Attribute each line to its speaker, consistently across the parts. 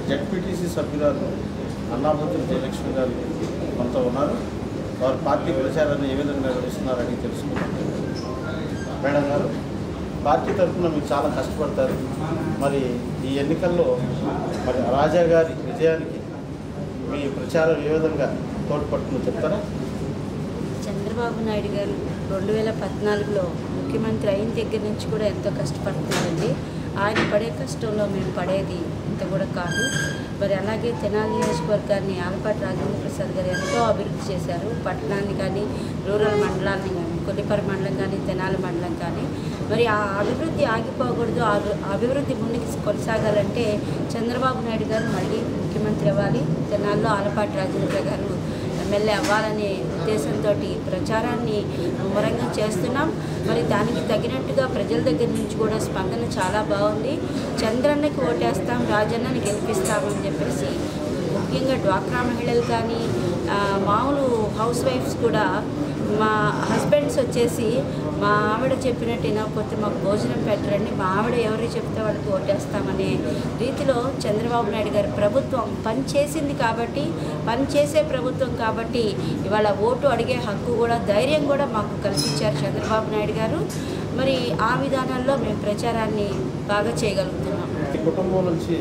Speaker 1: ZPTC సభ్యురాలు అన్నామూర్తి జయలక్ష్మి గారు కొంత ఉన్నారు వారు పార్టీ ప్రచారాన్ని ఏ విధంగా నిర్వహిస్తున్నారని తెలుసుకున్నాం మేడం గారు పార్టీ తరఫున మీరు చాలా కష్టపడతారు మరి ఈ ఎన్నికల్లో మరి రాజా గారి విజయానికి మీ ప్రచారం ఏ విధంగా తోడ్పడుతుందో చెప్తారా
Speaker 2: చంద్రబాబు నాయుడు గారు రెండు వేల పద్నాలుగులో ముఖ్యమంత్రి అయిన దగ్గర నుంచి కూడా ఎంతో కష్టపడుతున్నారండి ఆయన పడే కష్టంలో మేము పడేది ఇంత కూడా కాదు మరి అలాగే తెనాలి నియోజకవర్గాన్ని ఆలపాటి రాజేంద్ర ప్రసాద్ గారు ఎంతో అభివృద్ధి చేశారు పట్టణాన్ని కానీ రూరల్ మండలాన్ని కానీ కొల్లిపర మండలం కానీ తెనాలి మండలం కానీ మరి ఆ అభివృద్ధి ఆగిపోకూడదు ఆ అభి- అభివృద్ధి ముందుకు కొనసాగాలంటే చంద్రబాబు నాయుడు గారు మళ్ళీ ముఖ్యమంత్రి అవ్వాలి తెనాల్లో ఆలపాటి రాజేంద్ర గారు ఎమ్మెల్యే అవ్వాలనే ఉద్దేశంతో ప్రచారాన్ని ముమ్మరంగా చేస్తున్నాం మరి దానికి తగినట్టుగా ప్రజల దగ్గర నుంచి కూడా స్పందన చాలా బాగుంది చంద్రన్నకి ఓటేస్తాం రాజన్నని గెలిపిస్తామని చెప్పేసి ముఖ్యంగా డ్వాక్రా మహిళలు కానీ ఆ, మామూలు హౌస్ వైఫ్స్ కూడా మా హస్బెండ్స్ వచ్చేసి మా ఆవిడ చెప్పినట్టు వినకపోతే మాకు భోజనం పెట్టరండి మా ఆవిడ ఎవరు చెప్తే వాళ్ళకి ఓటేస్తామనే రీతిలో చంద్రబాబు నాయుడు గారి ప్రభుత్వం పని చేసింది కాబట్టి పని చేసే ప్రభుత్వం కాబట్టి ఇవాళ ఓటు అడిగే హక్కు కూడా ధైర్యం కూడా మాకు కల్పించారు చంద్రబాబు నాయుడు గారు మరి ఆ విధానాల్లో మేము ప్రచారాన్ని బాగా చేయగలుగుతున్నాం
Speaker 1: ఈ కుటుంబం నుంచి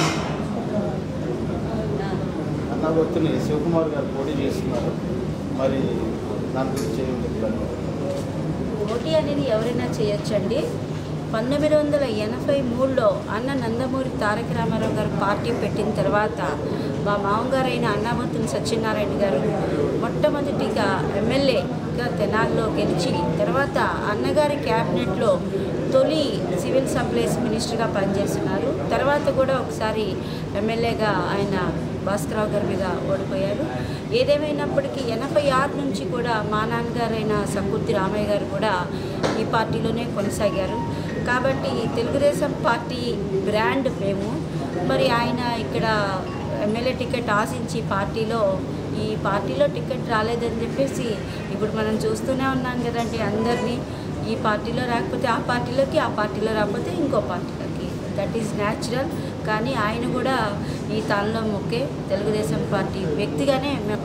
Speaker 1: అన్నాగొత్తుని శివకుమార్ గారు పోటీ చేస్తున్నారు మరి దాని గురించి ఏం చెప్తారు
Speaker 2: పోటీ అనేది ఎవరైనా చేయొచ్చండి పంతొమ్మిది వందల ఎనభై మూడులో అన్న నందమూరి తారక రామారావు గారు పార్టీ పెట్టిన తర్వాత మా మామగారైన అన్నామతుని సత్యనారాయణ గారు మొట్టమొదటిగా ఎమ్మెల్యేగా తెనాల్లో గెలిచి తర్వాత అన్నగారి క్యాబినెట్లో తొలి సివిల్ సప్లైస్ మినిస్టర్గా పనిచేస్తున్నారు తర్వాత కూడా ఒకసారి ఎమ్మెల్యేగా ఆయన భాస్కరరావు గారి మీద ఓడిపోయారు ఏదేమైనప్పటికీ ఎనభై ఆరు నుంచి కూడా మా నాన్నగారైన సకుర్తి రామయ్య గారు కూడా ఈ పార్టీలోనే కొనసాగారు కాబట్టి తెలుగుదేశం పార్టీ బ్రాండ్ మేము మరి ఆయన ఇక్కడ ఎమ్మెల్యే టికెట్ ఆశించి పార్టీలో ఈ పార్టీలో టికెట్ రాలేదని చెప్పేసి ఇప్పుడు మనం చూస్తూనే ఉన్నాం కదండి అందరినీ ఈ పార్టీలో రాకపోతే ఆ పార్టీలోకి ఆ పార్టీలో రాకపోతే ఇంకో పార్టీలోకి దట్ ఈజ్ న్యాచురల్ కానీ ఆయన కూడా ఈ తానులో మొక్కే తెలుగుదేశం పార్టీ వ్యక్తిగానే మేము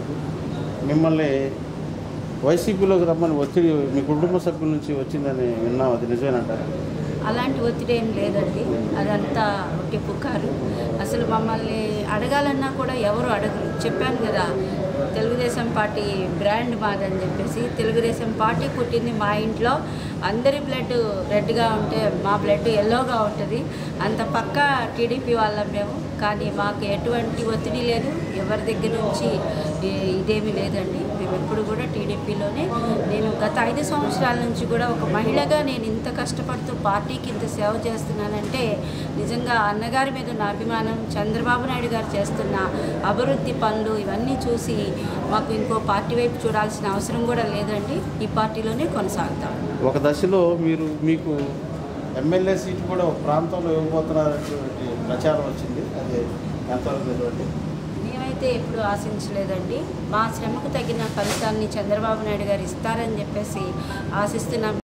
Speaker 1: మిమ్మల్ని వైసీపీలోకి రమ్మని ఒత్తిడి మీ కుటుంబ సభ్యుల నుంచి వచ్చిందని విన్నాం అది నిజమేనంటారా
Speaker 2: అలాంటి ఒత్తిడి ఏం లేదండి అదంతా ఒట్టి పుకారు అసలు మమ్మల్ని అడగాలన్నా కూడా ఎవరు అడగరు చెప్పాను కదా తెలుగుదేశం పార్టీ బ్రాండ్ మాదని చెప్పేసి తెలుగుదేశం పార్టీ పుట్టింది మా ఇంట్లో అందరి బ్లడ్ రెడ్గా ఉంటే మా బ్లడ్ ఎల్లోగా ఉంటుంది అంత పక్క టీడీపీ వాళ్ళం మేము కానీ మాకు ఎటువంటి ఒత్తిడి లేదు ఎవరి దగ్గర నుంచి ఏ- ఇదేమీ లేదండి మేము ఎప్పుడు కూడా టీడీపీలోనే నేను గత ఐదు సంవత్సరాల నుంచి కూడా ఒక మహిళగా నేను ఇంత కష్టపడుతూ పార్టీకి ఇంత సేవ చేస్తున్నానంటే నిజంగా అన్నగారి మీద నా అభిమానం చంద్రబాబు నాయుడు గారు చేస్తున్న అభివృద్ధి పనులు ఇవన్నీ చూసి మాకు ఇంకో పార్టీ వైపు చూడాల్సిన అవసరం కూడా లేదండి ఈ పార్టీలోనే కొనసాగుతాం
Speaker 1: ఒక దశలో మీరు మీకు ఎమ్మెల్యే సీట్ కూడా ఒక ప్రాంతంలో ఇవ్వబోతున్నారనేటువంటి ప్రచారం వచ్చింది అది ఎంతవరకు నిజమండి
Speaker 2: మేమైతే ఎప్పుడు ఆశించలేదండి మా శ్రమకు తగిన ఫలితాన్ని చంద్రబాబు నాయుడు గారు ఇస్తారని చెప్పేసి ఆశిస్తున్నాం